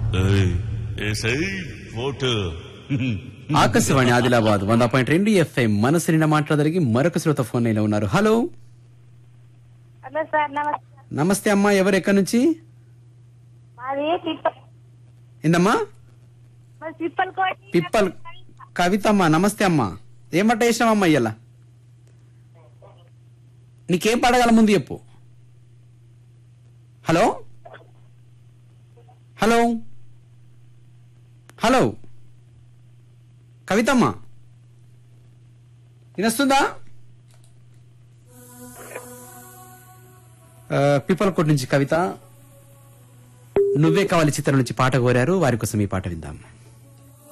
ఏయ్, ఏసై ఓటు ఆకాశవాణి ఆదిలాబాద్ వంద పాయింట్ రెండు ఎఫ్ఐ మనసు నిన్న మాట్లాడడానికి మరొక శ్రోత ఫోన్ లైన్లో ఉన్నారు హలో హలో సార్ నమస్తే నమస్తే అమ్మా ఎవరు ఎక్కడి నుంచి మాది పిప్పల్ ఏందమ్మా మాది పిప్పల్ కోటి పిప్పల్ కవితమ్మ నమస్తే అమ్మా ఏమట వేసినావమ్మా ఇయ్యాల నీకేం పడగల ముందు చెప్పు హలో హలో హలో కవితమ్మ వినస్తుందా పిప్పల్ కోట్ నుంచి కవిత నువ్వే కావాలి చిత్రం నుంచి పాట కోరారు వారి కోసం ఈ పాట విందాం